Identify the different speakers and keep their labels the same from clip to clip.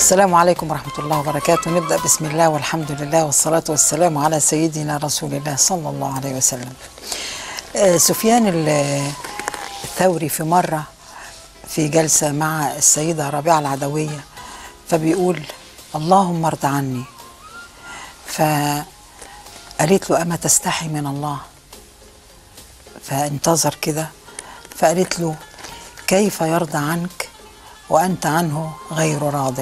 Speaker 1: السلام عليكم ورحمة الله وبركاته نبدأ بسم الله والحمد لله والصلاة والسلام على سيدنا رسول الله صلى الله عليه وسلم آه، سفيان ال- الثوري في مرة في جلسة مع السيدة ربيعة العدوية فبيقول اللهم ارض عني فقالت له أما تستحي من الله فانتظر كده فقالت له كيف يرضى عنك وأنت عنه غير راض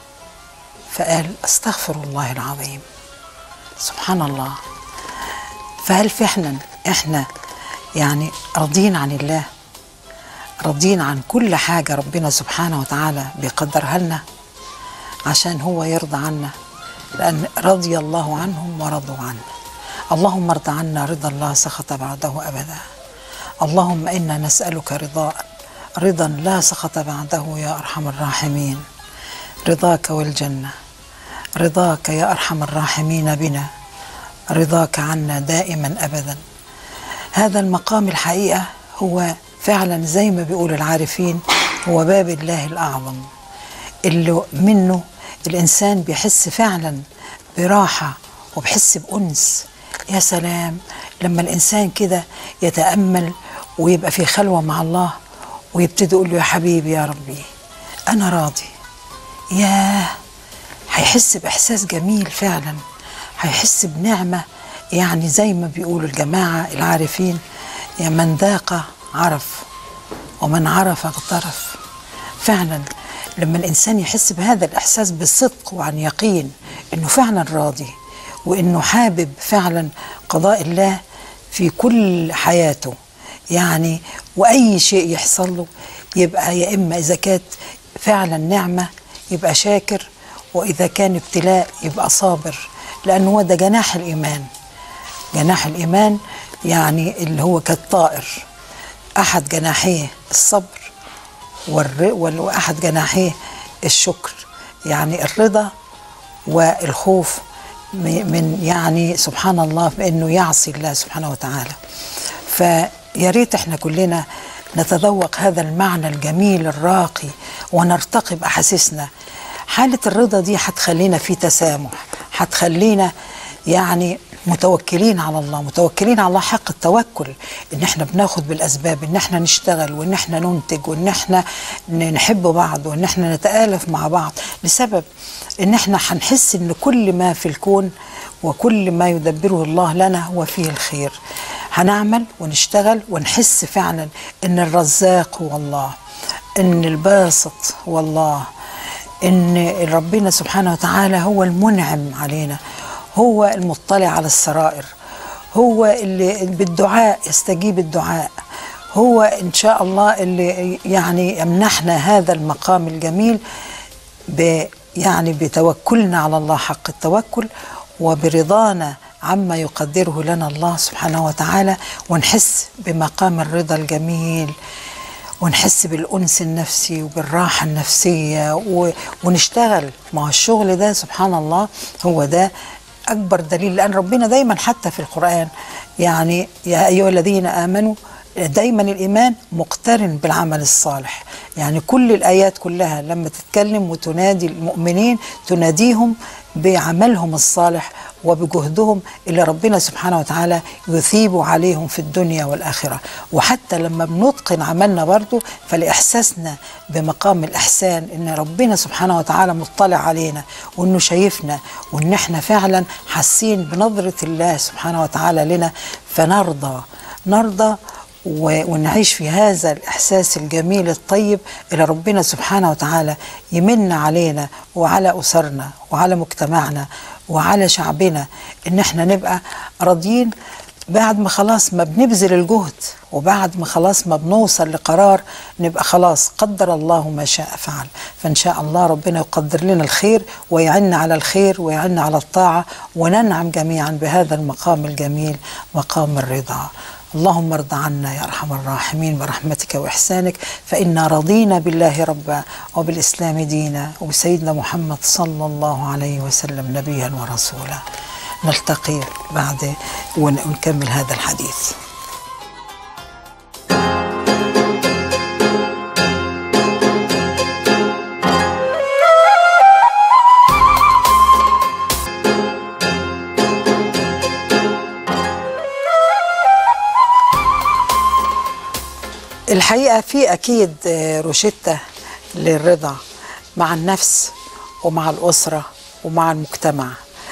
Speaker 1: فقال استغفر الله العظيم سبحان الله فهل فعلا احنا يعني راضين عن الله راضين عن كل حاجة ربنا سبحانه وتعالى بيقدرها لنا عشان هو يرضى عنا لأن رضي الله عنهم ورضوا عنه اللهم ارض عنا رضا الله سخط بعده أبدا اللهم إنا نسألك رضاء رضا لا سخط بعده يا أرحم الراحمين رضاك والجنة رضاك يا أرحم الراحمين بنا رضاك عنا دائما أبدا هذا المقام الحقيقة هو فعلا زي ما بيقول العارفين هو باب الله الأعظم اللي منه الإنسان بيحس فعلا براحة وبحس بأنس يا سلام لما الإنسان كده يتأمل ويبقى في خلوة مع الله ويبتدي يقول له يا حبيبي يا ربي أنا راضي ياه هيحس بإحساس جميل فعلا هيحس بنعمة يعني زي ما بيقولوا الجماعة العارفين يا من ذاق عرف ومن عرف اغترف فعلا لما الإنسان يحس بهذا الإحساس بصدق وعن يقين إنه فعلا راضي وإنه حابب فعلا قضاء الله في كل حياته يعني وأي شيء يحصل له يبقى يا إما إذا كانت فعلا نعمة يبقى شاكر وإذا كان ابتلاء يبقى صابر لأنه هو ده جناح الإيمان جناح الإيمان يعني اللي هو كالطائر أحد جناحيه الصبر والر... وال- وأحد جناحيه الشكر يعني الرضا والخوف م- من يعني سبحان الله بأنه يعصي الله سبحانه وتعالى فيا ريت احنا كلنا نتذوق هذا المعنى الجميل الراقي ونرتقي بأحاسيسنا حالة الرضا دي هتخلينا في تسامح هتخلينا يعني متوكلين على الله متوكلين على الله حق التوكل ان احنا بناخد بالاسباب ان احنا نشتغل وان احنا ننتج وان احنا ن- نحب بعض وان احنا نتآلف مع بعض لسبب ان احنا هنحس ان كل ما في الكون وكل ما يدبره الله لنا هو فيه الخير هنعمل ونشتغل ونحس فعلا ان الرزاق هو الله ان الباسط هو الله ان ربنا سبحانه وتعالى هو المنعم علينا هو المطلع على السرائر هو اللي بالدعاء يستجيب الدعاء هو ان شاء الله اللي يعني يمنحنا هذا المقام الجميل ب يعني بتوكلنا على الله حق التوكل وبرضانا عما يقدره لنا الله سبحانه وتعالى ونحس بمقام الرضا الجميل ونحس بالأنس النفسي وبالراحة النفسية و... ونشتغل مع الشغل ده سبحان الله هو ده أكبر دليل لأن ربنا دايما حتى في القرآن يعني يا أيها الذين آمنوا دايما الإيمان مقترن بالعمل الصالح يعني كل الآيات كلها لما تتكلم وتنادي المؤمنين تناديهم بعملهم الصالح وبجهدهم اللي ربنا سبحانه وتعالى يثيب عليهم في الدنيا والآخرة وحتى لما بنتقن عملنا برضو فلإحساسنا بمقام الإحسان إن ربنا سبحانه وتعالى مطلع علينا وإنه شايفنا وإن إحنا فعلا حاسين بنظرة الله سبحانه وتعالى لنا فنرضى نرضى و- ونعيش في هذا الإحساس الجميل الطيب اللي ربنا سبحانه وتعالى يمن علينا وعلى أسرنا وعلى مجتمعنا وعلى شعبنا إن احنا نبقى راضيين بعد ما خلاص ما بنبذل الجهد وبعد ما خلاص ما بنوصل لقرار نبقى خلاص قدر الله ما شاء فعل فإن شاء الله ربنا يقدر لنا الخير ويعن على الخير ويعن على الطاعة وننعم جميعا بهذا المقام الجميل مقام الرضا اللهم ارض عنا يا ارحم الراحمين برحمتك واحسانك فانا رضينا بالله ربا وبالاسلام دينا وبسيدنا محمد صلى الله عليه وسلم نبيا ورسولا نلتقي بعد ون- ونكمل هذا الحديث الحقيقة في أكيد آه، روشتة للرضا مع النفس ومع الأسرة ومع المجتمع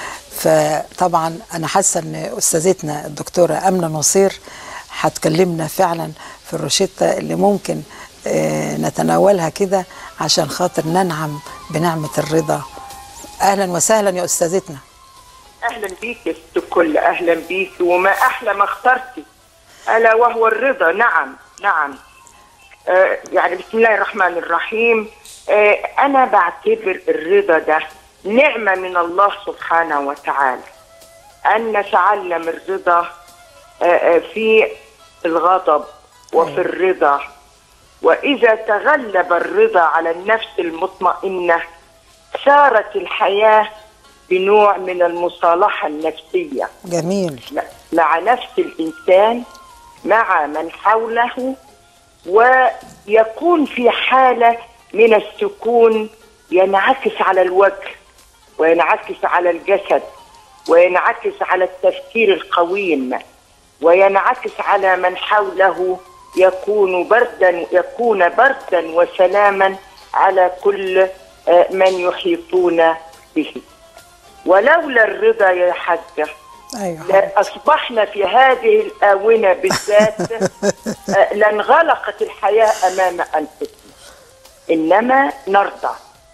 Speaker 1: فطبعا أنا حاسة أن أستاذتنا الدكتورة أمنة نصير هتكلمنا فعلا في الروشتة اللي ممكن آه، نتناولها كده عشان خاطر ننعم بنعمة الرضا أهلا وسهلا يا أستاذتنا
Speaker 2: اهلا بيك يا ست الكل اهلا بيك وما احلى ما اخترتي الا وهو الرضا نعم نعم آه يعني بسم الله الرحمن الرحيم آه انا بعتبر الرضا ده نعمه من الله سبحانه وتعالى ان نتعلم الرضا آه آه في الغضب وفي الرضا واذا تغلب الرضا على النفس المطمئنه سارت الحياه بنوع من المصالحه النفسيه
Speaker 1: جميل
Speaker 2: مع نفس الانسان مع من حوله ويكون في حاله من السكون ينعكس على الوجه وينعكس على الجسد وينعكس على التفكير القويم وينعكس على من حوله يكون بردا يكون بردا وسلاما على كل آه، من يحيطون به ولولا الرضا يا حاجه
Speaker 1: أيوة
Speaker 2: لأصبحنا في هذه الآونة بالذات آه، لانغلقت الحياة أمام أنفسنا إنما نرضى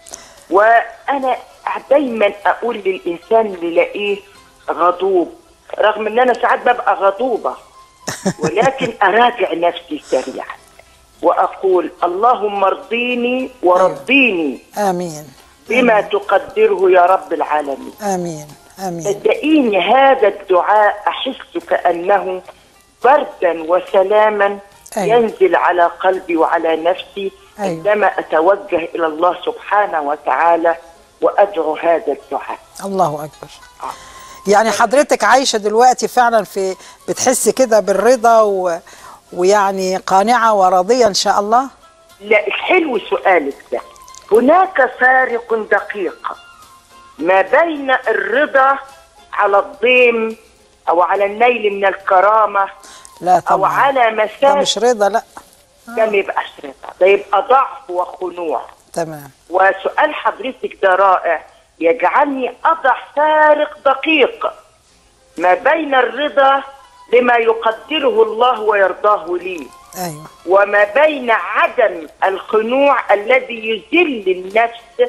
Speaker 2: وأنا دايما أقول للإنسان اللي لاقيه غضوب رغم إن أنا ساعات ببقى غضوبة ولكن أراجع نفسي سريعا وأقول اللهم ارضيني ورضيني
Speaker 1: آمين
Speaker 2: بما تقدره يا رب العالمين
Speaker 1: آمين آمين
Speaker 2: صدقيني هذا الدعاء احس كانه بردا وسلاما
Speaker 1: أيوة.
Speaker 2: ينزل على قلبي وعلى نفسي
Speaker 1: أيوة.
Speaker 2: عندما اتوجه الى الله سبحانه وتعالى وادعو هذا الدعاء
Speaker 1: الله أكبر يعني حضرتك عايشة دلوقتي فعلا في بتحس كده بالرضا و... ويعني قانعة وراضية إن شاء الله
Speaker 2: لا حلو سؤالك ده هناك فارق دقيق ما بين الرضا على الضيم او على النيل من الكرامه
Speaker 1: لا
Speaker 2: او
Speaker 1: طبعا
Speaker 2: على
Speaker 1: ده
Speaker 2: مسافه
Speaker 1: مش رضا لا
Speaker 2: ده ما يبقاش رضا ده يبقى ضعف وخنوع
Speaker 1: تمام
Speaker 2: وسؤال حضرتك ده رائع يجعلني اضع فارق دقيق ما بين الرضا لما يقدره الله ويرضاه لي
Speaker 1: أيوة
Speaker 2: وما بين عدم الخنوع الذي يذل النفس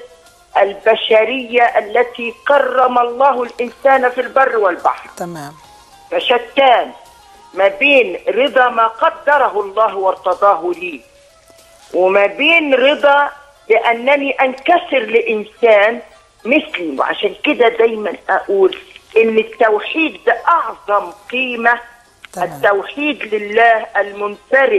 Speaker 2: البشريه التي كرم الله الانسان في البر والبحر
Speaker 1: تمام
Speaker 2: فشتان ما بين رضا ما قدره الله وارتضاه لي وما بين رضا لانني انكسر لانسان مثلي وعشان كده دايما اقول ان التوحيد ده اعظم قيمه
Speaker 1: تمام.
Speaker 2: التوحيد لله المنفرد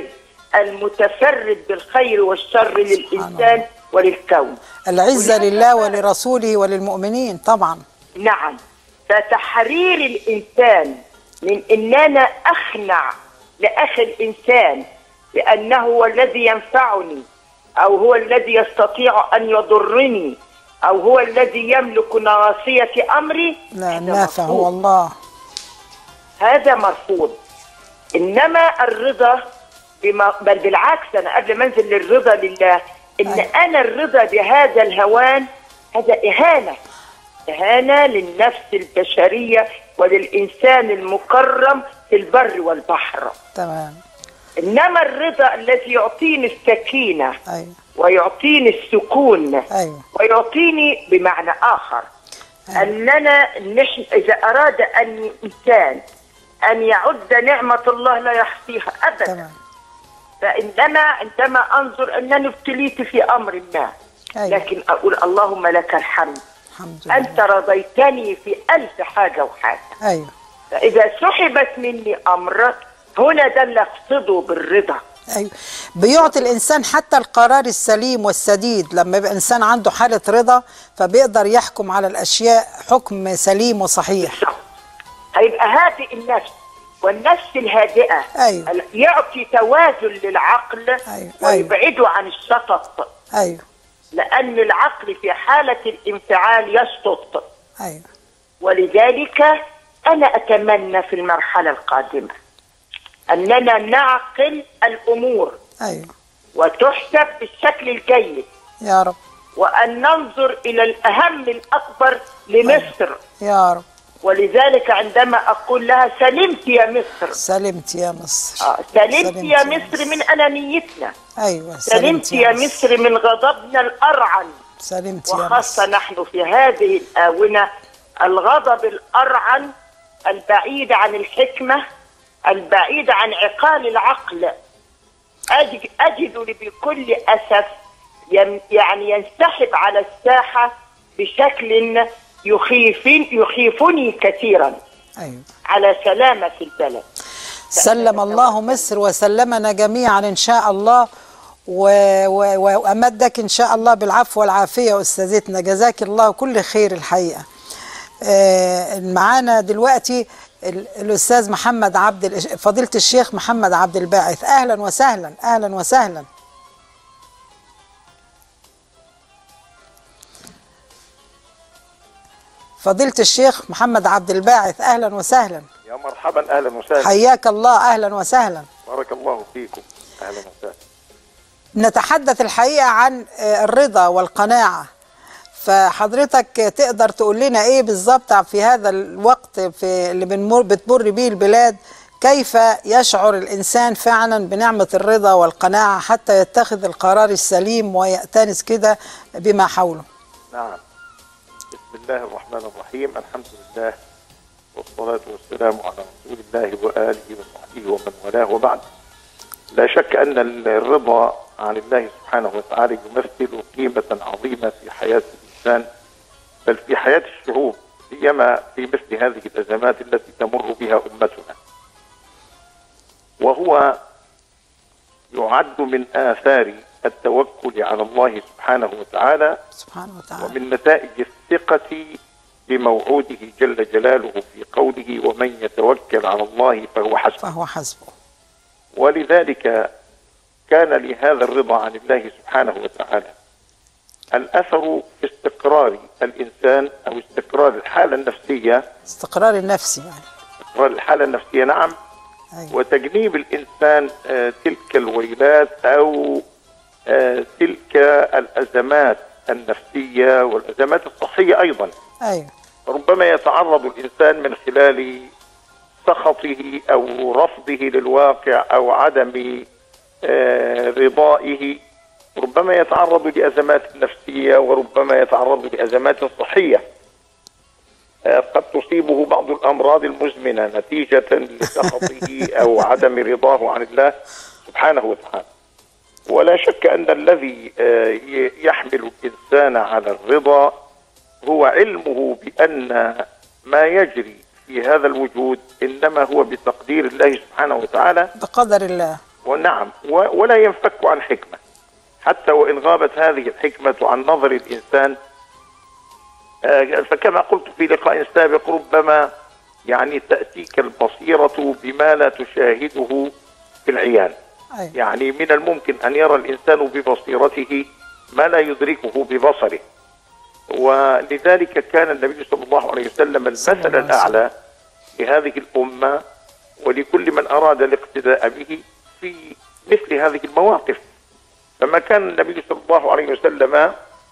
Speaker 2: المتفرد بالخير والشر للانسان
Speaker 1: الله.
Speaker 2: وللكون
Speaker 1: العزة
Speaker 2: ولهذا
Speaker 1: لله
Speaker 2: فعلا-
Speaker 1: ولرسوله وللمؤمنين طبعا
Speaker 2: نعم فتحرير الانسان من ان انا اخنع لاخي الانسان بانه هو الذي ينفعني او هو الذي يستطيع ان يضرني او هو الذي يملك ناصيه امري
Speaker 1: لا
Speaker 2: هذا
Speaker 1: النافع
Speaker 2: مرفوض.
Speaker 1: هو الله
Speaker 2: هذا مرفوض انما الرضا بما بل بالعكس انا قبل ما انزل للرضا لله ان
Speaker 1: أيوة.
Speaker 2: انا الرضا بهذا الهوان هذا اهانه اهانه للنفس البشريه وللانسان المكرم في البر والبحر
Speaker 1: تمام
Speaker 2: انما الرضا الذي يعطيني السكينه
Speaker 1: أيوة
Speaker 2: ويعطيني السكون
Speaker 1: أيوة
Speaker 2: ويعطيني بمعنى آخر أننا نحن إذا أراد أن إنسان أن يعد نعمة الله لا يحصيها أبدا
Speaker 1: تمام
Speaker 2: فإنما عندما أنظر أنني ابتليت في أمر ما
Speaker 1: أيوة
Speaker 2: لكن أقول اللهم لك الحمد
Speaker 1: الحمد
Speaker 2: أنت
Speaker 1: لله
Speaker 2: رضيتني في ألف حاجة وحاجة
Speaker 1: أيوة
Speaker 2: فإذا سحبت مني أمر هنا ده اللي أقصده بالرضا
Speaker 1: أيوة بيعطي الإنسان حتى القرار السليم والسديد لما يبقى إنسان عنده حالة رضا فبيقدر يحكم على الأشياء حكم سليم وصحيح
Speaker 2: بالضبط. هيبقى هادئ النفس والنفس الهادئة
Speaker 1: أيوة.
Speaker 2: ال- يعطي توازن للعقل
Speaker 1: أيوة.
Speaker 2: ويبعده عن الشطط
Speaker 1: أيوة
Speaker 2: لأن العقل في حالة الانفعال يشطط
Speaker 1: أيوة
Speaker 2: ولذلك أنا أتمنى في المرحلة القادمة أننا نعقل الأمور
Speaker 1: ايوه
Speaker 2: وتحسب بالشكل الجيد
Speaker 1: يا رب
Speaker 2: وأن ننظر إلى الأهم الأكبر لمصر
Speaker 1: يا رب
Speaker 2: ولذلك عندما أقول لها سلمت يا مصر
Speaker 1: سلمت يا مصر
Speaker 2: آه سلمت
Speaker 1: سلمت
Speaker 2: يا
Speaker 1: يا
Speaker 2: مصر من أنانيتنا
Speaker 1: ايوه
Speaker 2: سلمت يا مصر من غضبنا الأرعن
Speaker 1: سلمت يا
Speaker 2: وخاصة
Speaker 1: مصر
Speaker 2: نحن في هذه الآونة الغضب الأرعن البعيد عن الحكمة البعيد عن عقال العقل أجد, أجد بكل أسف ين- يعني ينسحب على الساحة بشكل يخيفني, يخيفني كثيرا
Speaker 1: ايوه
Speaker 2: على سلامة البلد
Speaker 1: سلم الله مصر وسلمنا جميعا ان شاء الله و... و... وامدك ان شاء الله بالعفو والعافيه استاذتنا جزاك الله كل خير الحقيقه آه، معانا دلوقتي ال- الاستاذ محمد عبد الإش- فضيله الشيخ محمد عبد الباعث اهلا وسهلا اهلا وسهلا فضيله الشيخ محمد عبد الباعث اهلا وسهلا
Speaker 3: يا مرحبا اهلا وسهلا
Speaker 1: حياك الله اهلا وسهلا
Speaker 3: بارك الله فيكم اهلا وسهلا
Speaker 1: نتحدث الحقيقة عن آه، الرضا والقناعة فحضرتك تقدر تقول لنا ايه بالظبط في هذا الوقت في اللي بنمر بتمر بيه البلاد كيف يشعر الانسان فعلا بنعمة الرضا والقناعة حتى يتخذ القرار السليم ويأتنس كده بما حوله
Speaker 3: نعم بسم الله الرحمن الرحيم الحمد لله والصلاة والسلام على رسول الله وآله وصحبه ومن والاه وبعد لا شك أن الرضا عن الله سبحانه وتعالى يمثل قيمة عظيمة في حياة الإنسان بل في حياة الشعوب سيما في مثل هذه الأزمات التي تمر بها أمتنا وهو يعد من آثار التوكل على الله سبحانه وتعالى
Speaker 1: سبحانه وتعالى
Speaker 3: ومن نتائج الثقة بموعوده جل جلاله في قوله ومن يتوكل على الله فهو حسبه
Speaker 1: فهو حسبه
Speaker 3: ولذلك كان لهذا الرضا عن الله سبحانه وتعالى الأثر في استقرار الإنسان أو استقرار الحالة النفسية
Speaker 1: استقرار النفسي يعني
Speaker 3: استقرار الحالة النفسية نعم
Speaker 1: أيوة.
Speaker 3: وتجنيب الإنسان آه، تلك الويلات أو آه، تلك الأزمات النفسية والأزمات الصحية أيضا
Speaker 1: ايوه
Speaker 3: ربما يتعرض الإنسان من خلال سخطه أو رفضه للواقع أو عدم آه، رضائه ربما يتعرض لأزمات نفسية وربما يتعرض لأزمات صحية آه، قد تصيبه بعض الأمراض المزمنة نتيجة لسخطه أو عدم رضاه عن الله سبحانه وتعالى ولا شك أن الذي آه، ي- يحمل الإنسان على الرضا هو علمه بأن ما يجري في هذا الوجود إنما هو بتقدير الله سبحانه وتعالى
Speaker 1: بقدر الله
Speaker 3: ونعم و- ولا ينفك عن حكمة حتى وإن غابت هذه الحكمة عن نظر الإنسان آه، فكما قلت في لقاء سابق ربما يعني تأتيك البصيرة بما لا تشاهده في العيان
Speaker 1: ايوه
Speaker 3: يعني من الممكن أن يرى الإنسان ببصيرته ما لا يدركه ببصره ولذلك كان النبي صلى الله عليه وسلم
Speaker 1: صلى
Speaker 3: المثل
Speaker 1: الله عليه
Speaker 3: الأعلى لهذه الأمة ولكل من أراد الاقتداء به في مثل هذه المواقف فما كان النبي صلى الله عليه وسلم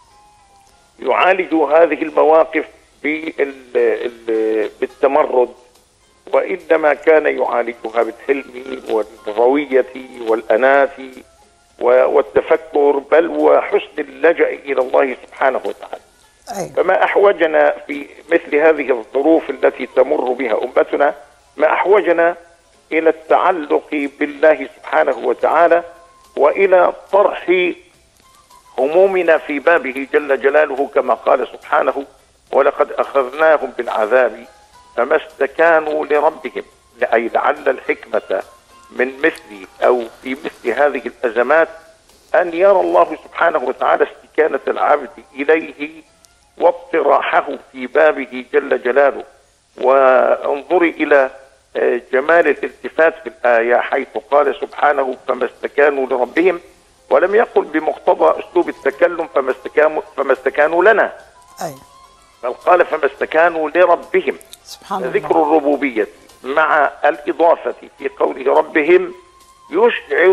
Speaker 3: يعالج هذه المواقف بال- ال- بالتمرد وإنما كان يعالجها بالحلم والروية والأناة و- والتفكر بل وحسن اللجأ إلى الله سبحانه وتعالى
Speaker 1: ايوه
Speaker 3: فما أحوجنا في مثل هذه الظروف التي تمر بها أمتنا ما أحوجنا إلى التعلق بالله سبحانه وتعالى وإلى طرح همومنا في بابه جل جلاله كما قال سبحانه ولقد أخذناهم بالعذاب فما استكانوا لربهم أي لعل الحكمة من مثل أو في مثل هذه الأزمات أن يرى الله سبحانه وتعالى استكانة العبد إليه واطراحه في بابه جل جلاله وانظري إلى آه، جمال الالتفات في الآية حيث قال سبحانه فما استكانوا لربهم ولم يقل بمقتضى أسلوب التكلم فما استكانوا, فما استكانوا لنا
Speaker 1: ايوه
Speaker 3: بل قال فما استكانوا لربهم
Speaker 1: سبحان
Speaker 3: ذكر
Speaker 1: الله
Speaker 3: الربوبية مع الإضافة في قوله ربهم يشعر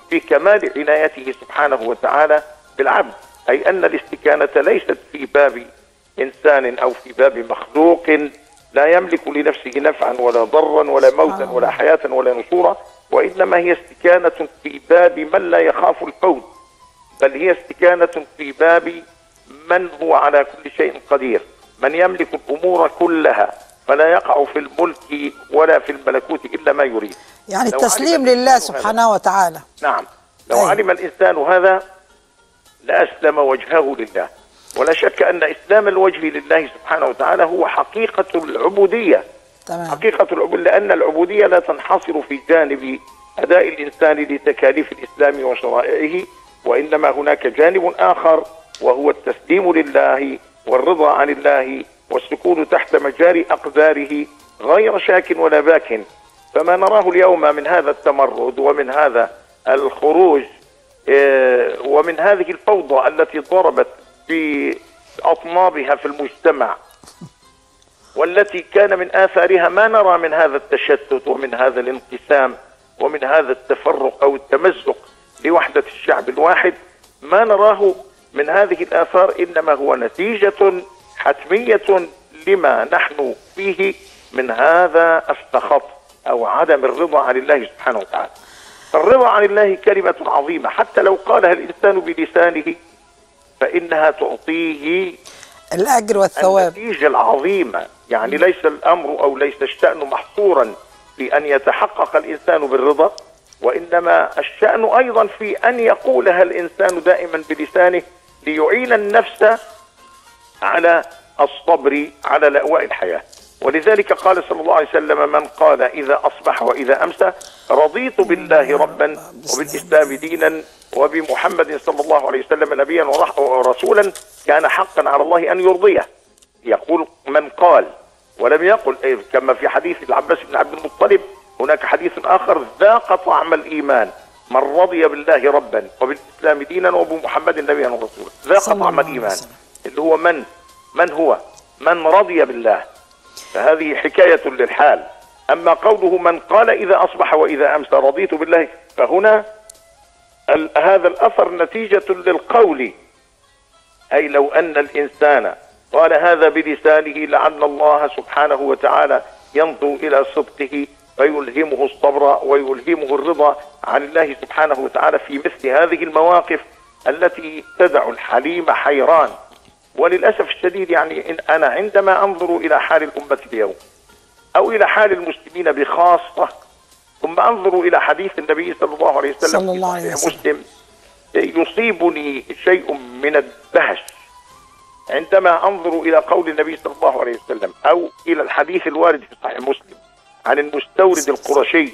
Speaker 3: بكمال عنايته سبحانه وتعالى بالعبد أي أن الاستكانة ليست في باب إنسان أو في باب مخلوق لا يملك لنفسه نفعا ولا ضرا ولا موتا ولا حياة ولا نشورا وإنما هي استكانة في باب من لا يخاف الفوت بل هي استكانة في باب من هو على كل شيء قدير من يملك الأمور كلها فلا يقع في الملك ولا في الملكوت إلا ما يريد
Speaker 1: يعني
Speaker 3: لو
Speaker 1: التسليم
Speaker 3: علم
Speaker 1: لله
Speaker 3: الإنسان هذا-
Speaker 1: سبحانه وتعالى
Speaker 3: نعم لو
Speaker 1: أيوة.
Speaker 3: علم الإنسان هذا لأسلم وجهه لله ولا شك أن إسلام الوجه لله سبحانه وتعالى هو حقيقة العبودية
Speaker 1: تمام
Speaker 3: حقيقة العبودية لأن العبودية لا تنحصر في جانب أداء الإنسان لتكاليف الإسلام وشرائعه وإنما هناك جانب آخر وهو التسليم لله والرضا عن الله والسكون تحت مجاري أقداره غير شاك ولا باك فما نراه اليوم من هذا التمرد ومن هذا الخروج آه، ومن هذه الفوضى التي ضربت في أطنابها في المجتمع والتي كان من آثارها ما نرى من هذا التشتت ومن هذا الانقسام ومن هذا التفرق أو التمزق لوحدة الشعب الواحد ما نراه من هذه الآثار إنما هو نتيجة حتمية لما نحن فيه من هذا السخط أو عدم الرضا عن الله سبحانه وتعالى الرضا عن الله كلمة عظيمة حتى لو قالها الإنسان بلسانه فإنها تعطيه
Speaker 1: الأجر والثواب
Speaker 3: النتيجة العظيمة يعني ليس الأمر أو ليس الشأن محصورا في أن يتحقق الإنسان بالرضا وإنما الشأن أيضا في أن يقولها الإنسان دائما بلسانه ليعين النفس على الصبر على لأواء الحياة ولذلك قال صلى الله عليه وسلم من قال إذا أصبح وإذا أمسى رضيت بالله ربا وبالإسلام دينا وبمحمد صلى الله عليه وسلم نبيا ورح- ورسولا كان حقا على الله أن يرضيه يقول من قال ولم يقل إيه كما في حديث العباس بن عبد المطلب هناك حديث آخر ذاق طعم الإيمان من رضي بالله ربا وبالإسلام دينا وبمحمد نبيا ورسولا ذاق
Speaker 1: صلى
Speaker 3: طعم
Speaker 1: الله عليه
Speaker 3: الإيمان
Speaker 1: وسلم.
Speaker 3: اللي هو من من هو من رضي بالله فهذه حكاية للحال أما قوله من قال إذا أصبح وإذا أمسى رضيت بالله فهنا ال- هذا الأثر نتيجة للقول أي لو أن الإنسان قال هذا بلسانه لعل الله سبحانه وتعالى ينظر إلى صدقه فيلهمه الصبر ويلهمه الرضا عن الله سبحانه وتعالى في مثل هذه المواقف التي تدع الحليم حيران وللأسف الشديد يعني إن أنا عندما أنظر إلى حال الأمة اليوم أو إلى حال المسلمين بخاصة ثم أنظر إلى حديث النبي صلى الله عليه وسلم
Speaker 1: صلى الله
Speaker 3: في
Speaker 1: عليه
Speaker 3: صحيح
Speaker 1: وسلم.
Speaker 3: مسلم يصيبني شيء من الدهش عندما انظر الى قول النبي صلى الله عليه وسلم او الى الحديث الوارد في صحيح مسلم عن المستورد القرشي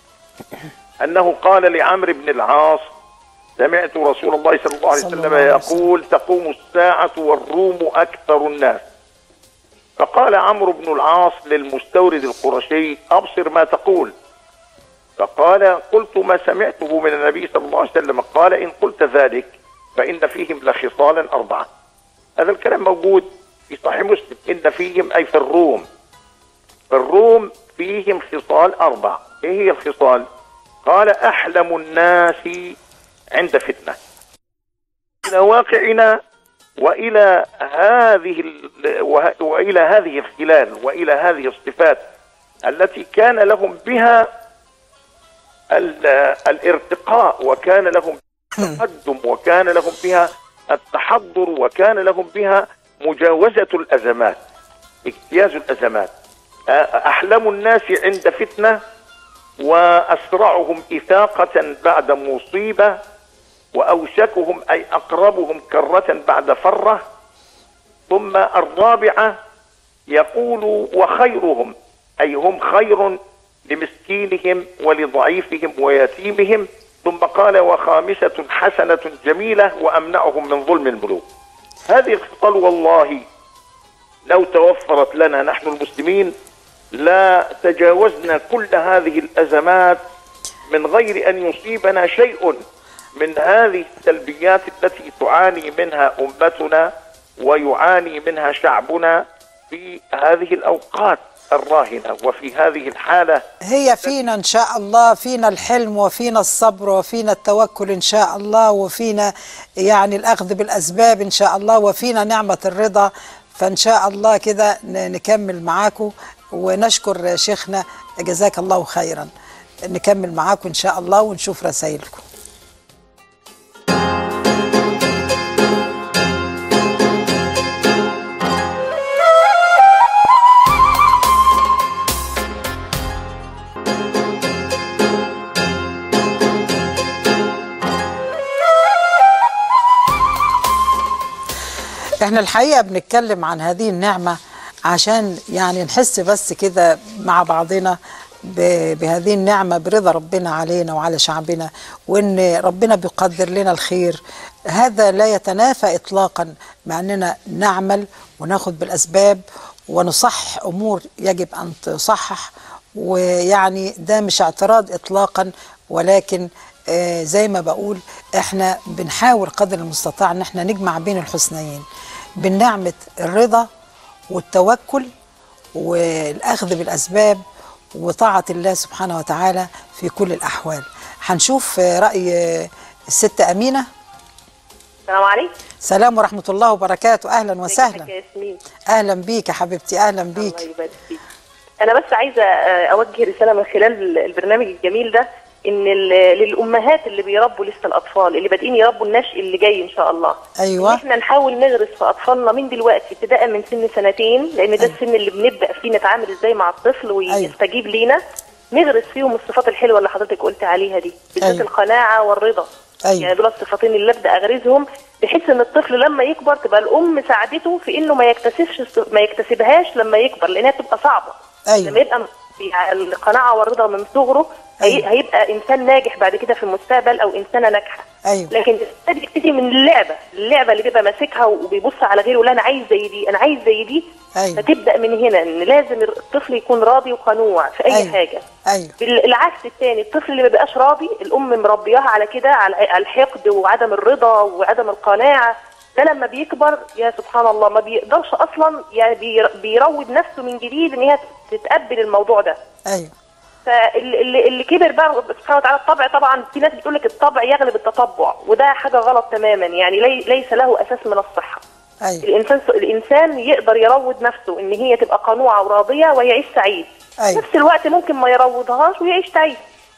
Speaker 3: انه قال لعمرو بن العاص سمعت رسول الله صلى الله عليه
Speaker 1: صلى
Speaker 3: وسلم
Speaker 1: الله عليه وسلم.
Speaker 3: يقول تقوم الساعه والروم اكثر الناس فقال عمرو بن العاص للمستورد القرشي ابصر ما تقول فقال قلت ما سمعته من النبي صلى الله عليه وسلم قال إن قلت ذلك فإن فيهم لخصالا أربعة هذا الكلام موجود في صحيح مسلم إن فيهم أي في الروم في الروم فيهم خصال أربع إيه هي الخصال قال أحلم الناس عند فتنة إلى واقعنا وإلى هذه ال- وه- وإلى هذه الخلال وإلى هذه الصفات التي كان لهم بها ال- الارتقاء وكان لهم التقدم وكان لهم بها التحضر وكان لهم بها مجاوزة الأزمات اجتياز الأزمات أ- أحلم الناس عند فتنة وأسرعهم إثاقة بعد مصيبة وأوشكهم أي أقربهم كرة بعد فرة ثم الرابعة يقول وخيرهم أي هم خير لمسكينهم ولضعيفهم ويتيمهم ثم قال وخامسة حسنة جميلة وأمنعهم من ظلم الملوك هذه الخصال والله لو توفرت لنا نحن المسلمين لا تجاوزنا كل هذه الأزمات من غير أن يصيبنا شيء من هذه السلبيات التي تعاني منها أمتنا ويعاني منها شعبنا في هذه الأوقات الراهنة وفي هذه الحالة
Speaker 1: هي فينا ان شاء الله فينا الحلم وفينا الصبر وفينا التوكل ان شاء الله وفينا يعني الاخذ بالاسباب ان شاء الله وفينا نعمه الرضا فان شاء الله كده ن- نكمل معاكم ونشكر شيخنا جزاك الله خيرا نكمل معاكم ان شاء الله ونشوف رسائلكم احنا الحقيقه بنتكلم عن هذه النعمه عشان يعني نحس بس كده مع بعضنا ب- بهذه النعمه برضا ربنا علينا وعلى شعبنا وان ربنا بيقدر لنا الخير هذا لا يتنافى اطلاقا مع اننا نعمل وناخد بالاسباب ونصح امور يجب ان تصحح ويعني ده مش اعتراض اطلاقا ولكن آه، زي ما بقول احنا بنحاول قدر المستطاع ان احنا نجمع بين الحسنيين بين نعمه الرضا والتوكل والاخذ بالاسباب وطاعه الله سبحانه وتعالى في كل الاحوال هنشوف آه، راي آه، الست امينه
Speaker 4: السلام عليكم
Speaker 1: سلام ورحمه الله وبركاته اهلا
Speaker 4: ازيك
Speaker 1: وسهلا
Speaker 4: يا ياسمين
Speaker 1: اهلا بيك يا حبيبتي اهلا
Speaker 4: الله
Speaker 1: بيك
Speaker 4: يبارك فيك انا بس عايزه آه، اوجه رساله من خلال البرنامج الجميل ده ان ال- للامهات اللي بيربوا لسه الاطفال اللي بادئين يربوا النشء اللي جاي ان شاء الله
Speaker 1: أيوة.
Speaker 4: ان احنا نحاول نغرس في اطفالنا من دلوقتي ابتداء من سن سنتين لان ده السن اللي بنبدا فيه نتعامل ازاي مع الطفل ويستجيب لينا نغرس فيهم الصفات الحلوه اللي حضرتك قلت عليها دي بالذات
Speaker 1: أيوة.
Speaker 4: القناعه والرضا
Speaker 1: أيوة.
Speaker 4: يعني دول الصفتين اللي ابدا اغرزهم بحيث ان الطفل لما يكبر تبقى الام ساعدته في انه ما يكتسبش ما يكتسبهاش لما يكبر لانها تبقى صعبه
Speaker 1: أيوة.
Speaker 4: لما يبقى في القناعه والرضا من صغره هي-
Speaker 1: أيوة.
Speaker 4: هيبقى انسان ناجح بعد كده في المستقبل او انسانه ناجحه
Speaker 1: ايوه
Speaker 4: لكن ده بيبتدي من اللعبه اللعبه اللي بيبقى ماسكها وبيبص على غيره لا انا عايز زي دي انا عايز زي دي
Speaker 1: أيوة.
Speaker 4: فتبدا من هنا ان لازم الطفل يكون راضي وقنوع في اي
Speaker 1: أيوة.
Speaker 4: حاجه
Speaker 1: ايوه
Speaker 4: بالعكس الثاني الطفل اللي ما بيبقاش راضي الام مربياها على كده على على الحقد وعدم الرضا وعدم القناعه ده لما بيكبر يا سبحان الله ما بيقدرش اصلا يعني بير- بيروض نفسه من جديد ان هي تتقبل الموضوع ده
Speaker 1: ايوه
Speaker 4: فاللي اللي كبر بقى سبحانه وتعالى الطبع طبعا في ناس بتقول لك الطبع يغلب التطبع وده حاجه غلط تماما يعني لي ليس له اساس من الصحه
Speaker 1: ايوه
Speaker 4: الانسان الانسان يقدر يروض نفسه ان هي تبقى قنوعه وراضيه ويعيش سعيد
Speaker 1: أيوة.
Speaker 4: نفس الوقت ممكن ما يروضهاش ويعيش تعيس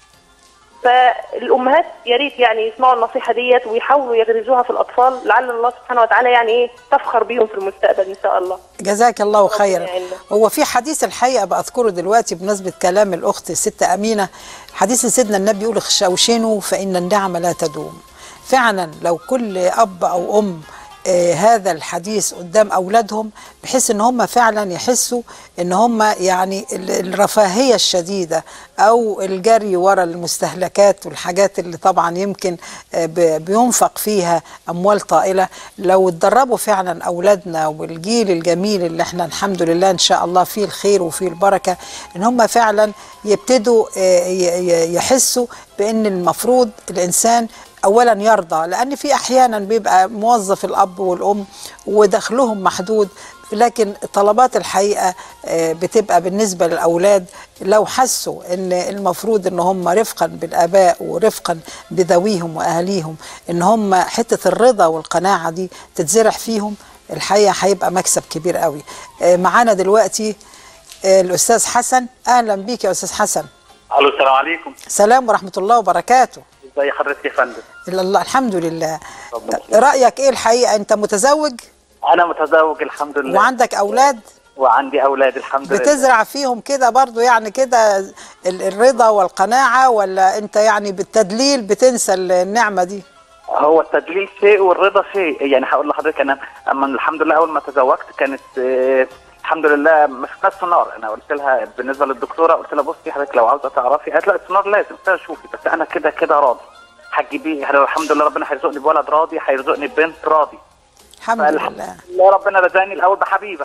Speaker 4: فالامهات يا ريت يعني يسمعوا النصيحه ديت ويحاولوا يغرزوها في الاطفال لعل الله سبحانه وتعالى يعني ايه تفخر بيهم في المستقبل ان شاء الله
Speaker 1: جزاك الله خيرا
Speaker 4: يعيننا.
Speaker 1: هو في حديث الحقيقه بذكره دلوقتي بمناسبه كلام الاخت الست امينه حديث سيدنا النبي يقول اخشوشنوا فان النعم لا تدوم فعلا لو كل اب او ام آه هذا الحديث قدام اولادهم بحيث ان هم فعلا يحسوا ان هم يعني ال- الرفاهيه الشديده او الجري ورا المستهلكات والحاجات اللي طبعا يمكن آه ب- بينفق فيها اموال طائله لو اتدربوا فعلا اولادنا والجيل الجميل اللي احنا الحمد لله ان شاء الله فيه الخير وفيه البركه ان هم فعلا يبتدوا آه، ي- ي- يحسوا بان المفروض الانسان اولا يرضى لان في احيانا بيبقى موظف الاب والام ودخلهم محدود لكن طلبات الحقيقه آه، بتبقى بالنسبه للاولاد لو حسوا ان المفروض ان هم رفقا بالاباء ورفقا بذويهم واهاليهم ان هم حته الرضا والقناعه دي تتزرع فيهم الحقيقه هيبقى مكسب كبير قوي آه، معانا دلوقتي آه، الاستاذ حسن اهلا بيك يا استاذ حسن
Speaker 5: الو السلام عليكم
Speaker 1: سلام ورحمه الله وبركاته
Speaker 5: ازي حضرتك يا فندم
Speaker 1: إلا الله الحمد لله
Speaker 5: ربنا
Speaker 1: رايك ايه الحقيقه انت متزوج
Speaker 5: انا متزوج الحمد لله
Speaker 1: وعندك اولاد
Speaker 5: وعندي اولاد الحمد لله
Speaker 1: بتزرع فيهم كده برضو يعني كده ال- الرضا والقناعه ولا انت يعني بالتدليل بتنسى النعمه دي
Speaker 5: هو التدليل شيء والرضا شيء يعني هقول لحضرتك انا اما الحمد لله اول ما تزوجت كانت آه، الحمد لله ما شفناش سونار انا قلت لها بالنسبه للدكتوره قلت لها بصي حضرتك لو عاوزه تعرفي قالت لا السونار لازم قلت لها شوفي بس انا كده كده راضي هتجيبيه الحمد لله ربنا هيرزقني بولد راضي هيرزقني ببنت راضي
Speaker 1: الحمد
Speaker 5: فالحمد
Speaker 1: لله
Speaker 5: لله ربنا رزقني الاول بحبيبه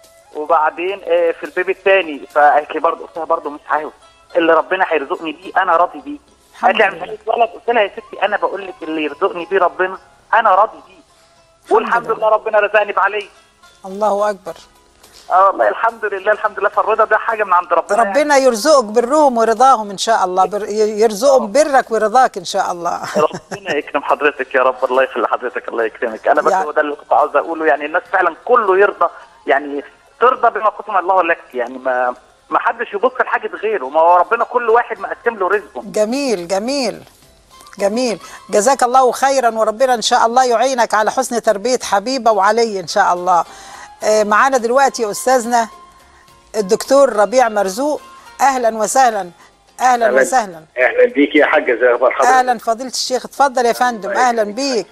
Speaker 5: وبعدين آه، في البيبي الثاني فقالت لي برضه قلت لها برضه مش عاوز اللي ربنا هيرزقني بيه انا راضي بيه
Speaker 1: الحمد
Speaker 5: قالت لي يعني
Speaker 1: لله.
Speaker 5: مش ولد قلت لها يا ستي انا بقول لك اللي يرزقني بيه ربنا انا راضي بيه والحمد
Speaker 1: لله.
Speaker 5: لله ربنا رزقني بعلي
Speaker 1: الله اكبر
Speaker 5: اه والله الحمد لله الحمد لله فالرضا ده حاجه من عند ربنا يعني.
Speaker 1: ربنا يرزقك برهم ورضاهم ان شاء الله بر... يرزقهم برك ورضاك ان شاء الله
Speaker 5: ربنا يكرم حضرتك يا رب الله يخلي حضرتك الله يكرمك انا بس
Speaker 1: يعني-
Speaker 5: هو ده اللي كنت عاوز اقوله يعني الناس فعلا كله يرضى يعني ترضى بما قسم الله لك يعني ما ما حدش يبص لحاجه غيره ما هو ربنا كل واحد مقسم له رزقه
Speaker 1: جميل جميل جميل جزاك الله خيرا وربنا ان شاء الله يعينك على حسن تربيه حبيبه وعلي ان شاء الله آه، معانا دلوقتي يا استاذنا الدكتور ربيع مرزوق اهلا وسهلا اهلا وسهلا
Speaker 6: اهلا بيك يا حاجه زي اخبار حضرتك
Speaker 1: اهلا فضيله الشيخ اتفضل يا فندم اهلا بيك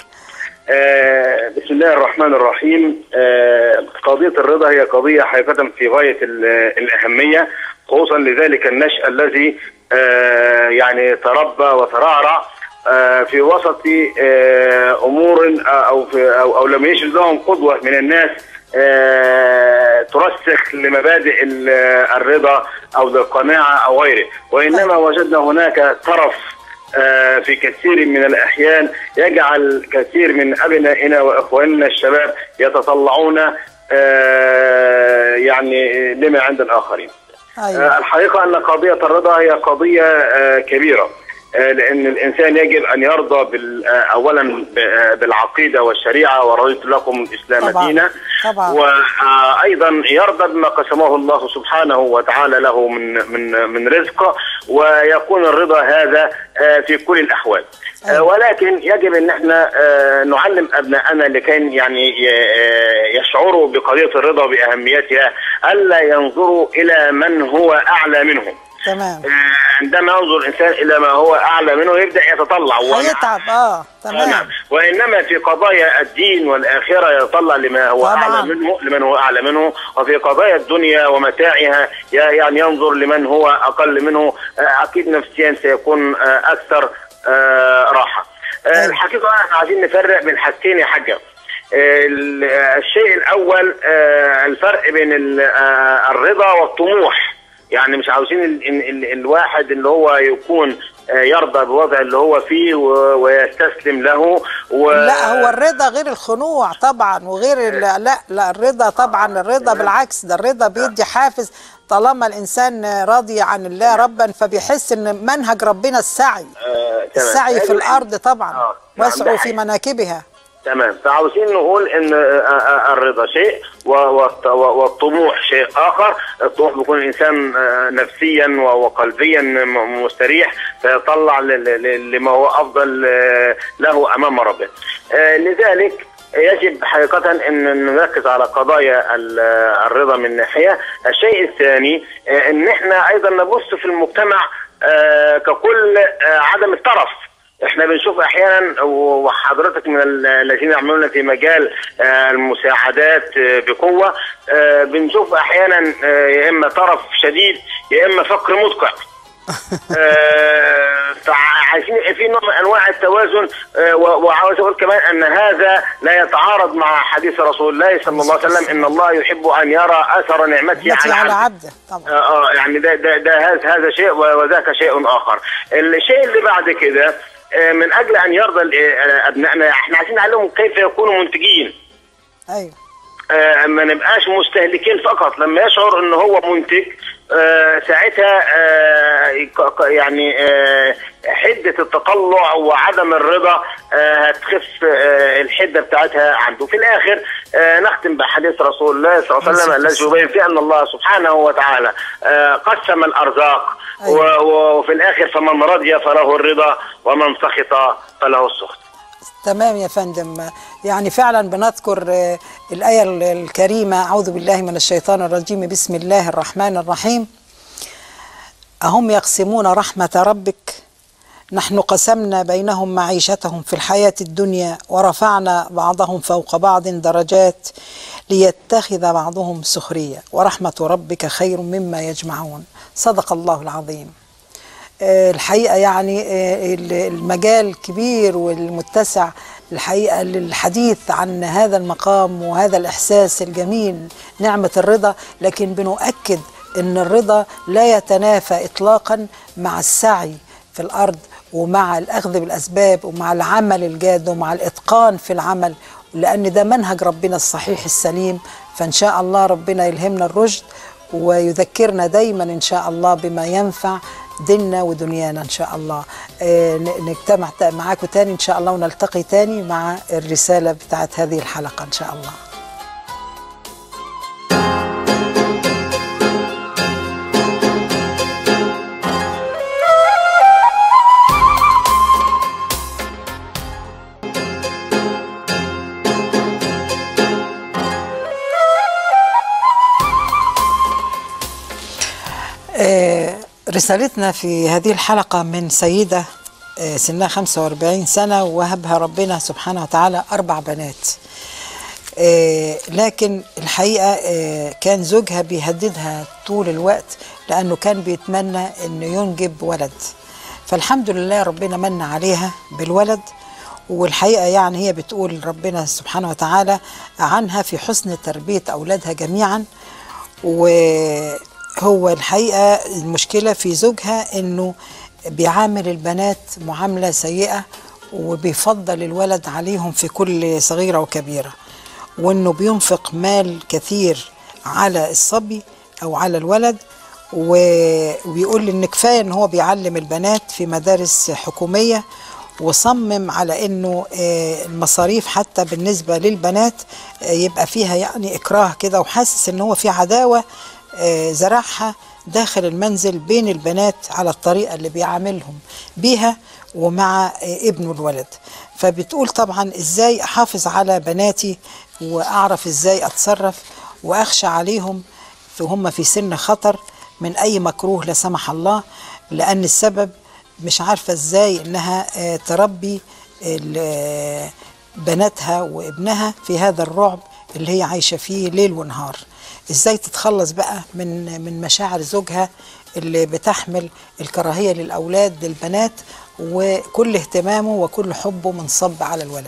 Speaker 6: آه بسم الله الرحمن الرحيم آه قضيه الرضا هي قضيه حقيقه في غايه ال- الاهميه خصوصا لذلك النشأ الذي آه يعني تربى وترعرع آه في وسط آه امور آه، او في او, أو لم يجد لهم قدوه من الناس آه، ترسخ لمبادئ ال- الرضا او القناعه او غيره وانما وجدنا هناك طرف آه، في كثير من الأحيان يجعل كثير من أبنائنا وإخواننا الشباب يتطلعون آه، يعني لما عند الآخرين
Speaker 1: ايوه
Speaker 6: آه، الحقيقة أن قضية الرضا هي قضية آه، كبيرة آه، لأن الإنسان يجب أن يرضى بال- آه، أولا ب- آه، بالعقيدة والشريعة ورضيت لكم الإسلام
Speaker 1: طبعاً.
Speaker 6: دينا
Speaker 1: طبعاً.
Speaker 6: وأيضا يرضى بما قسمه الله سبحانه وتعالى له من من من رزق ويكون الرضا هذا آه، في كل الأحوال آه،
Speaker 1: أيوة.
Speaker 6: ولكن يجب ان احنا آه، نعلم ابنائنا لكي يعني ي- آه، يشعروا بقضيه الرضا وباهميتها الا ينظروا الى من هو اعلى منهم
Speaker 1: تمام
Speaker 6: آه، عندما ينظر الانسان الى ما هو اعلى منه يبدا يتطلع ومع-
Speaker 1: هيتعب اه
Speaker 6: نعم
Speaker 1: تمام
Speaker 6: وانما في قضايا الدين والاخره يتطلع لما هو
Speaker 1: طبعاً.
Speaker 6: اعلى منه لمن هو اعلى منه وفي قضايا الدنيا ومتاعها ي- يعني ينظر لمن هو اقل منه آه، اكيد نفسيا سيكون آه، اكثر آه، راحه آه،
Speaker 1: أيوة.
Speaker 6: الحقيقه احنا عايزين نفرق بين حاجتين يا حاجه ال- آه، الشيء الاول آه، الفرق بين ال- آه، الرضا والطموح يعني مش عاوزين ال ال ال الواحد اللي هو يكون آه، يرضى بوضع اللي هو فيه و- ويستسلم له و...
Speaker 1: لا هو الرضا غير الخنوع طبعا وغير ال- لا لا الرضا طبعا الرضا بالعكس ده الرضا بيدي حافز طالما الانسان راضي عن الله ربا فبيحس ان منهج ربنا السعي
Speaker 6: آه، تمام.
Speaker 1: السعي في
Speaker 6: هذه
Speaker 1: الارض طبعا
Speaker 6: آه، نعم،
Speaker 1: واسعوا
Speaker 6: ده
Speaker 1: في
Speaker 6: حقيقي.
Speaker 1: مناكبها
Speaker 6: تمام فعاوزين نقول ان آه، آه، الرضا شيء و- والط- والطموح شيء اخر الطموح بيكون الانسان آه، نفسيا و- وقلبيا م- مستريح فيطلع ل- ل- لما هو افضل آه، له امام ربه آه، لذلك يجب حقيقة أن نركز على قضايا ال- الرضا من ناحية الشيء الثاني آه، أن احنا أيضا نبص في المجتمع آه، ككل آه، عدم الترف احنا بنشوف احيانا وحضرتك من ال- الذين يعملون في مجال آه، المساعدات آه، بقوه آه، بنشوف احيانا آه، يا اما طرف شديد يا اما فقر مدقع آه، فعايزين يبقى في نوع من انواع التوازن آه، و- وعاوز اقول كمان ان هذا لا يتعارض مع حديث رسول الله صلى الله عليه وسلم ان الله يحب ان يرى اثر نعمته
Speaker 1: نعمتي
Speaker 6: على
Speaker 1: على
Speaker 6: عبده
Speaker 1: عبده طبعا
Speaker 6: اه آه، يعني ده ده ده هذا هذا شيء و- وذاك شيء اخر. الشيء اللي بعد كده آه، من اجل ان يرضى ال- آه، ابنائنا احنا عايزين نعلمهم كيف يكونوا منتجين.
Speaker 1: ايوه
Speaker 6: آه، ما نبقاش مستهلكين فقط لما يشعر ان هو منتج آه، ساعتها آه، يك- ك- يعني آه، حده التطلع وعدم الرضا آه، هتخف آه، الحده بتاعتها عنده في الاخر آه، نختم بحديث رسول الله صلى الله عليه وسلم الذي يبين فيه ان الله سبحانه وتعالى آه، قسم الارزاق
Speaker 1: أيوة.
Speaker 6: و- وفي الاخر فمن رضي فله الرضا ومن سخط فله السخط
Speaker 1: تمام يا فندم يعني فعلا بنذكر آه، الآية ال- الكريمة أعوذ بالله من الشيطان الرجيم بسم الله الرحمن الرحيم أهم يقسمون رحمة ربك نحن قسمنا بينهم معيشتهم في الحياة الدنيا ورفعنا بعضهم فوق بعض درجات ليتخذ بعضهم سخرية ورحمة ربك خير مما يجمعون صدق الله العظيم آه، الحقيقة يعني آه، المجال كبير والمتسع الحقيقة للحديث عن هذا المقام وهذا الإحساس الجميل نعمة الرضا لكن بنؤكد أن الرضا لا يتنافى إطلاقا مع السعي في الأرض ومع الأخذ بالأسباب ومع العمل الجاد ومع الإتقان في العمل لان ده منهج ربنا الصحيح السليم فان شاء الله ربنا يلهمنا الرشد ويذكرنا دايما ان شاء الله بما ينفع ديننا ودنيانا ان شاء الله آه، ن- نجتمع تا- معاكم تاني ان شاء الله ونلتقي تاني مع الرساله بتاعت هذه الحلقه ان شاء الله آه، رسالتنا في هذه الحلقة من سيدة آه، سنها 45 سنة وهبها ربنا سبحانه وتعالى أربع بنات آه، لكن الحقيقة آه، كان زوجها بيهددها طول الوقت لأنه كان بيتمنى أنه ينجب ولد فالحمد لله ربنا من عليها بالولد والحقيقة يعني هي بتقول ربنا سبحانه وتعالى عنها في حسن تربية أولادها جميعا وهو الحقيقة المشكلة في زوجها انه بيعامل البنات معاملة سيئة وبيفضل الولد عليهم في كل صغيرة وكبيرة وانه بينفق مال كثير على الصبي او على الولد و- وبيقول ان كفايه ان هو بيعلم البنات في مدارس حكوميه وصمم على انه آه، المصاريف حتى بالنسبه للبنات آه، يبقى فيها يعني اكراه كده وحاسس ان هو في عداوه آه، زرعها داخل المنزل بين البنات على الطريقه اللي بيعاملهم بيها ومع آه، ابنه الولد فبتقول طبعا ازاي احافظ على بناتي واعرف ازاي اتصرف واخشى عليهم وهم في سن خطر من اي مكروه لا سمح الله لان السبب مش عارفه ازاي انها آه، تربي ال- آه، بناتها وابنها في هذا الرعب اللي هي عايشه فيه ليل ونهار ازاي تتخلص بقى من من مشاعر زوجها اللي بتحمل الكراهيه للاولاد للبنات وكل اهتمامه وكل حبه منصب على الولد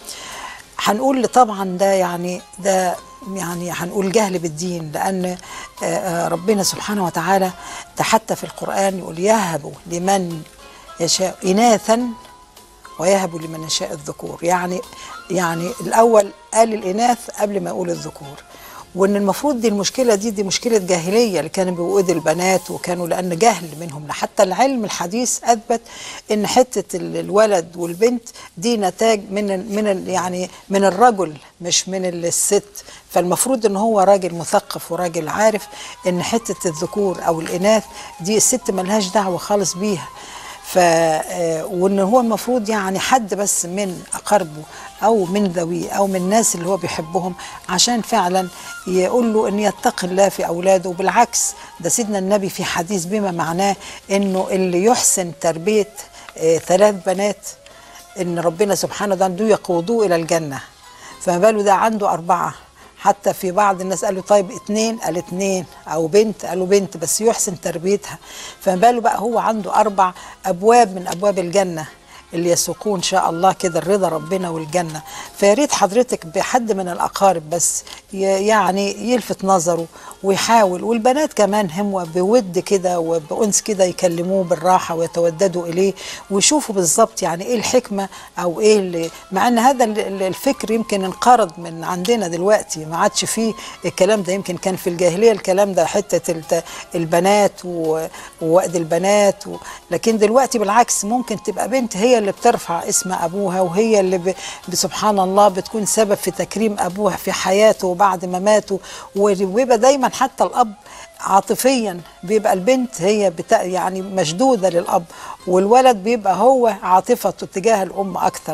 Speaker 1: هنقول طبعا ده يعني ده يعني هنقول جهل بالدين لان آه، آه، ربنا سبحانه وتعالى ده حتى في القران يقول يهب لمن يشاء اناثا ويهب لمن يشاء الذكور يعني يعني الاول قال الاناث قبل ما يقول الذكور وان المفروض دي المشكله دي دي مشكله جاهليه اللي كانوا بيوقدوا البنات وكانوا لان جهل منهم حتى العلم الحديث اثبت ان حته ال- الولد والبنت دي نتاج من ال- من ال- يعني من الرجل مش من ال- الست فالمفروض ان هو راجل مثقف وراجل عارف ان حته الذكور او الاناث دي الست ملهاش دعوه خالص بيها ف آه، وان هو المفروض يعني حد بس من اقاربه او من ذويه او من الناس اللي هو بيحبهم عشان فعلا يقول له ان يتقي الله في اولاده وبالعكس ده سيدنا النبي في حديث بما معناه انه اللي يحسن تربيه آه، ثلاث بنات ان ربنا سبحانه وتعالى يقودوه الى الجنه فما باله ده عنده اربعه حتى في بعض الناس قالوا طيب اتنين قال اتنين او بنت قالوا بنت بس يحسن تربيتها فما باله بقى هو عنده اربع ابواب من ابواب الجنه اللي يسوقون ان شاء الله كده الرضا ربنا والجنه فيا ريت حضرتك بحد من الاقارب بس ي- يعني يلفت نظره ويحاول والبنات كمان هم بود كده وبانس كده يكلموه بالراحه ويتوددوا اليه ويشوفوا بالظبط يعني ايه الحكمه او ايه اللي مع ان هذا ال- ال- الفكر يمكن انقرض من عندنا دلوقتي ما عادش فيه الكلام ده يمكن كان في الجاهليه الكلام ده حته الت- البنات و- ووأد البنات و... لكن دلوقتي بالعكس ممكن تبقى بنت هي اللي بترفع اسم ابوها وهي اللي ب... سبحان الله بتكون سبب في تكريم ابوها في حياته وبعد مماته وبيبقى دايما حتى الاب عاطفيا بيبقى البنت هي بتا يعني مشدوده للاب والولد بيبقى هو عاطفته تجاه الام اكثر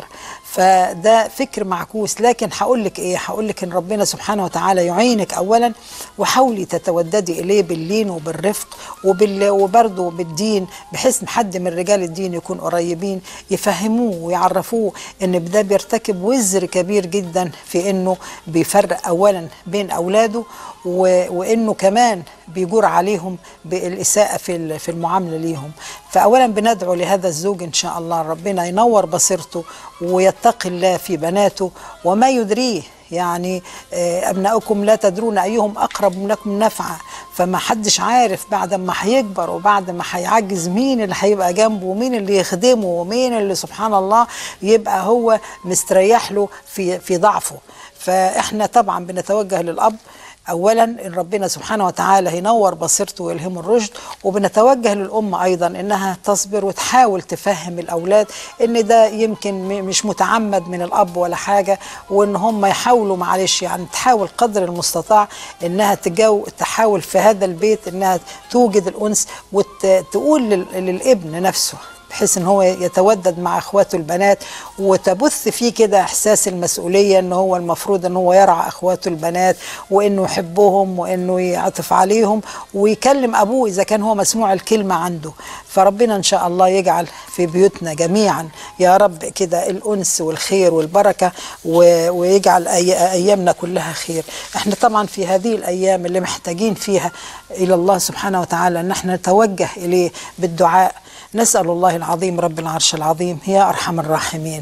Speaker 1: فده فكر معكوس لكن هقول لك ايه هقول لك ان ربنا سبحانه وتعالى يعينك اولا وحاولي تتوددي اليه باللين وبالرفق وبال وبرضه بالدين بحيث إن حد من رجال الدين يكون قريبين يفهموه ويعرفوه ان ده بيرتكب وزر كبير جدا في انه بيفرق اولا بين اولاده و... وانه كمان بيجور عليهم بالاساءه في ال- في المعامله ليهم فاولا بندعو لهذا الزوج ان شاء الله ربنا ينور بصيرته ويتقي الله في بناته وما يدريه يعني آه، ابنائكم لا تدرون ايهم اقرب لكم نفعا فما حدش عارف بعد ما هيكبر وبعد ما هيعجز مين اللي هيبقى جنبه ومين اللي يخدمه ومين اللي سبحان الله يبقى هو مستريح له في في ضعفه فاحنا طبعا بنتوجه للاب اولا ان ربنا سبحانه وتعالى هينور بصيرته ويلهمه الرشد وبنتوجه للام ايضا انها تصبر وتحاول تفهم الاولاد ان ده يمكن م- مش متعمد من الاب ولا حاجه وان هم يحاولوا معلش يعني تحاول قدر المستطاع انها تجو تحاول في هذا البيت انها توجد الانس وتقول للابن نفسه بحيث ان هو يتودد مع اخواته البنات وتبث فيه كده احساس المسؤوليه ان هو المفروض ان هو يرعى اخواته البنات وانه يحبهم وانه يعطف عليهم ويكلم ابوه اذا كان هو مسموع الكلمه عنده فربنا ان شاء الله يجعل في بيوتنا جميعا يا رب كده الانس والخير والبركه و- ويجعل أي ايامنا كلها خير احنا طبعا في هذه الايام اللي محتاجين فيها الى الله سبحانه وتعالى ان احنا نتوجه اليه بالدعاء نسأل الله العظيم رب العرش العظيم يا أرحم الراحمين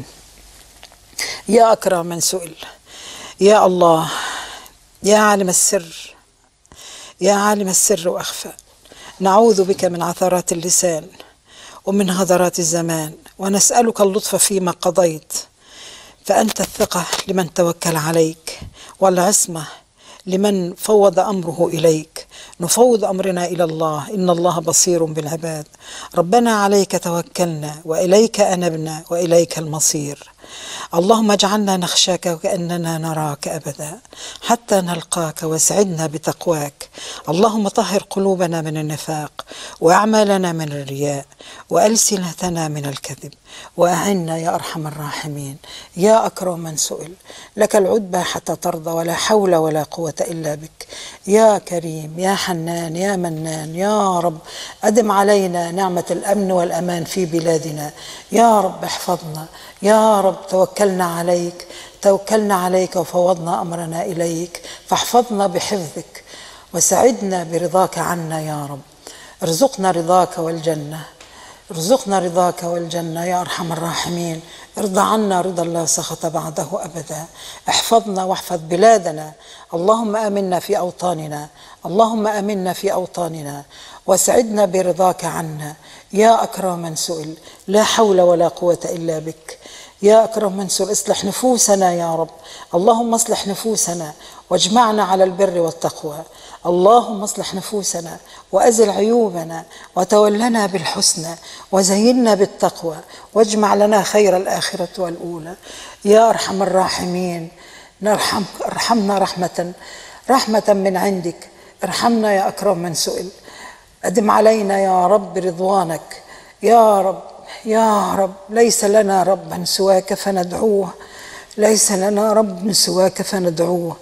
Speaker 1: يا أكرم من سئل يا الله يا عالم السر يا عالم السر وأخفى نعوذ بك من عثرات اللسان ومن هذرات الزمان ونسألك اللطف فيما قضيت فأنت الثقة لمن توكل عليك والعصمة لمن فوض أمره إليك نفوض أمرنا إلى الله إن الله بصير بالعباد ربنا عليك توكلنا وإليك أنبنا وإليك المصير اللهم اجعلنا نخشاك وكأننا نراك أبدا حتى نلقاك واسعدنا بتقواك اللهم طهر قلوبنا من النفاق وأعمالنا من الرياء وألسنتنا من الكذب وأعنا يا أرحم الراحمين يا أكرم من سئل لك العتبى حتى ترضى ولا حول ولا قوة إلا بك يا كريم يا حنان يا منان يا رب أدم علينا نعمة الأمن والأمان في بلادنا يا رب احفظنا يا رب توكلنا عليك توكلنا عليك وفوضنا أمرنا إليك فاحفظنا بحفظك وسعدنا برضاك عنا يا رب ارزقنا رضاك والجنة ارزقنا رضاك والجنة يا أرحم الراحمين ارضى عنا رضا الله سخط بعده أبدا احفظنا واحفظ بلادنا اللهم آمنا في أوطاننا اللهم آمنا في أوطاننا واسعدنا برضاك عنا يا أكرم من سئل لا حول ولا قوة إلا بك يا أكرم من سئل اصلح نفوسنا يا رب اللهم اصلح نفوسنا واجمعنا على البر والتقوى اللهم اصلح نفوسنا وازل عيوبنا وتولنا بالحسنى وزينا بالتقوى واجمع لنا خير الاخره والاولى يا ارحم الراحمين نرحم ارحمنا رحمه رحمه من عندك ارحمنا يا اكرم من سئل ادم علينا يا رب رضوانك يا رب يا رب ليس لنا ربا سواك فندعوه ليس لنا رب سواك فندعوه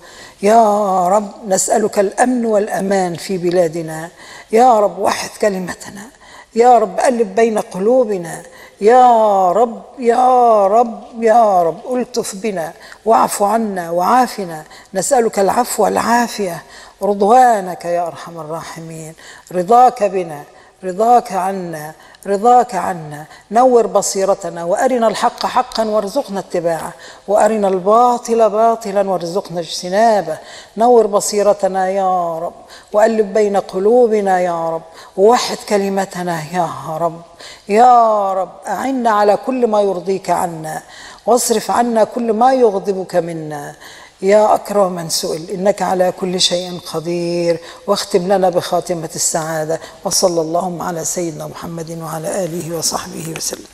Speaker 1: يا رب نسألك الأمن والأمان في بلادنا يا رب وحد كلمتنا يا رب ألف بين قلوبنا يا رب يا رب يا رب ألطف بنا واعف عنا وعافنا نسألك العفو والعافية رضوانك يا أرحم الراحمين رضاك بنا رضاك عنا رضاك عنا نور بصيرتنا وارنا الحق حقا وارزقنا اتباعه وارنا الباطل باطلا وارزقنا اجتنابه نور بصيرتنا يا رب والف بين قلوبنا يا رب ووحد كلمتنا يا رب يا رب اعنا على كل ما يرضيك عنا واصرف عنا كل ما يغضبك منا يا أكرم من سئل إنك على كل شيء قدير واختم لنا بخاتمة السعادة وصلى اللهم على سيدنا محمد وعلى آله وصحبه وسلم